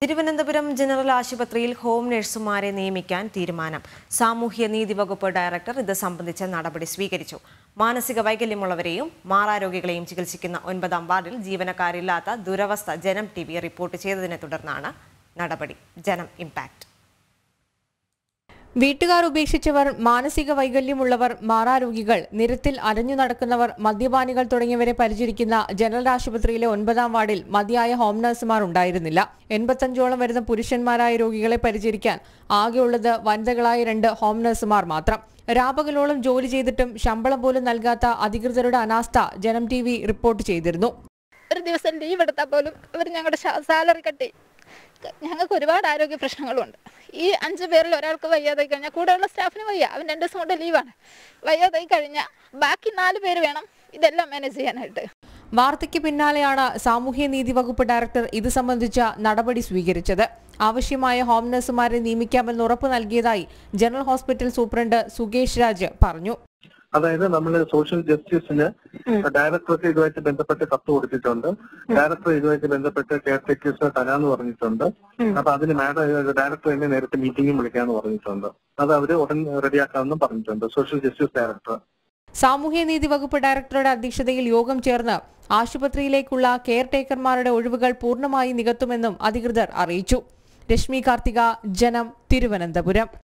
Thiruvananthapuram general ആശുപത്രിയിൽ home നഴ്സുമാരെ നിയമിക്കാൻ തീരുമാനം സാമൂഹ്യ നീതി വകുപ്പ് ഡയറക്ടർ ഇത് സംബന്ധിച്ച നടപടി സ്വീകരിച്ചു മാനസിക വൈകല്യമുള്ളവരെയും മാറാരോഗികളെയും ചികിത്സിക്കുന്ന ഒൻപതാം വാർഡിൽ ജീവനക്കാരില്ലാത്ത ദുരവസ്ഥ ജനം ടി വി റിപ്പോർട്ട് ചെയ്തതിനെ തുടർന്നാണ് നടപടി ജനം ഇമ്പാക്ട് വീട്ടുകാർ ഉപേക്ഷിച്ചവർ മാനസിക വൈകല്യമുള്ളവർ മാറാരോഗികൾ നിരത്തിൽ അരഞ്ഞു നടക്കുന്നവർ മദ്യപാനികൾ തുടങ്ങിയവരെ പരിചരിക്കുന്ന ജനറൽ ആശുപത്രിയിലെ ഒൻപതാം വാർഡിൽ മതിയായ ഹോം നഴ്സുമാർ ഉണ്ടായിരുന്നില്ല എൺപത്തഞ്ചോളം വരുന്ന പുരുഷന്മാരായ രോഗികളെ പരിചരിക്കാൻ ആകെയുള്ളത് വനിതകളായ രണ്ട് ഹോം നഴ്സുമാർ മാത്രം രാപകലോളം ജോലി ചെയ്തിട്ടും ശമ്പളം പോലും നൽകാത്ത അധികൃതരുടെ അനാസ്ഥ ജനം ടി റിപ്പോർട്ട് ചെയ്തിരുന്നു ഒരു ദിവസം ലീവ് എടുത്താൽ പോലും അവർ ഞങ്ങളുടെ സാലറി കട്ടി ഞങ്ങൾക്ക് ഒരുപാട് ആരോഗ്യ പ്രശ്നങ്ങളുണ്ട് ഈ അഞ്ച് പേരിൽ ഒരാൾക്ക് വയ്യാതായി കഴിഞ്ഞാൽ കൂടെയുള്ള സ്റ്റാഫിന് വയ്യ അവൻ രണ്ട് ദിവസം കൊണ്ട് ലീവാണ് വയ്യാതായി കഴിഞ്ഞാൽ ബാക്കി നാല് പേര് വേണം ഇതെല്ലാം മാനേജ് ചെയ്യാനായിട്ട് വാർത്തയ്ക്ക് പിന്നാലെയാണ് സാമൂഹ്യനീതി വകുപ്പ് ഡയറക്ടർ ഇത് സംബന്ധിച്ച നടപടി സ്വീകരിച്ചത് ആവശ്യമായ ഹോം നഴ്സുമാരെ നിയമിക്കാമെന്ന് ഉറപ്പ് നൽകിയതായി general hospital superintendent Sukesh Raj പറഞ്ഞു അതായത് നമ്മൾ സോഷ്യൽ ജസ്റ്റിസിന് ഡയറക്ടർക്ക് ഇതുമായിട്ട് ബന്ധപ്പെട്ട് കത്ത് കൊടുത്തിട്ടുണ്ട് ഡയറക്ടർ ഇതുമായിട്ട് ബന്ധപ്പെട്ട് കെയർ ടേക്കേഴ്സിനെ തരാന്ന് പറഞ്ഞിട്ടുണ്ട് അപ്പൊ അതിന് മാഡം ഡയറക്ടർ തന്നെ നേരത്തെ മീറ്റിംഗും വിളിക്കാന്ന് പറഞ്ഞിട്ടുണ്ട് അത് അവര് ഉടൻ റെഡിയാക്കാമെന്നും പറഞ്ഞിട്ടുണ്ട് സോഷ്യൽ ജസ്റ്റിസ് ഡയറക്ടർ സാമൂഹ്യനീതി വകുപ്പ് ഡയറക്ടറുടെ അധ്യക്ഷതയിൽ യോഗം ചേർന്ന് ആശുപത്രിയിലേക്കുള്ള കെയർ ടേക്കർമാരുടെ ഒഴിവുകൾ പൂർണ്ണമായി നികത്തുമെന്നും അധികൃതർ അറിയിച്ചു രശ്മി കാർത്തിക ജനം തിരുവനന്തപുരം